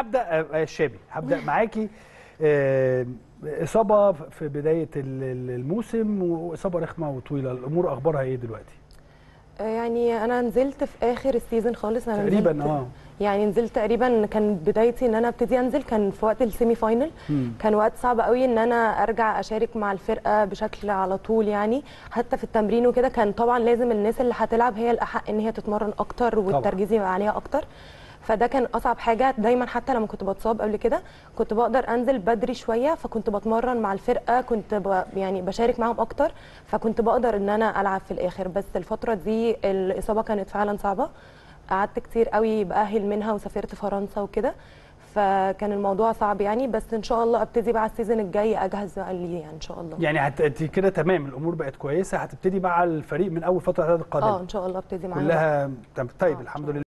هبدا آه، شابي هبدا معاكي آه، اصابه في بدايه ال- ال- الموسم واصابه رخمه وطويله الامور اخبارها ايه دلوقتي آه، يعني انا نزلت في اخر السيزون خالص انا تقريبا نزلت اه يعني نزلت تقريبا كان بدايتي ان انا ابتدي انزل كان في وقت السيمي فاينل مم. كان وقت صعب قوي ان انا ارجع اشارك مع الفرقه بشكل على طول يعني حتى في التمرين وكده كان طبعا لازم الناس اللي هتلعب هي الاحق ان هي تتمرن اكتر والتركيز يبقى عليها اكتر فده كان اصعب حاجه دايما حتى لما كنت بتصاب قبل كده كنت بقدر انزل بدري شويه فكنت بتمرن مع الفرقه كنت ب... يعني بشارك معاهم اكتر فكنت بقدر ان انا العب في الاخر بس الفتره دي الاصابه كانت فعلا صعبه قعدت كتير قوي باهل منها وسافرت فرنسا وكده فكان الموضوع صعب يعني بس ان شاء الله ابتدي بقى السيزون الجاي اجهز بقى ليه يعني ان شاء الله يعني هت... انت كده تمام الامور بقت كويسه هتبتدي مع الفريق من اول فتره القادمه اه ان شاء الله ابتدي معاهم بقى. كلها طيب آه، إن الحمد شاء لله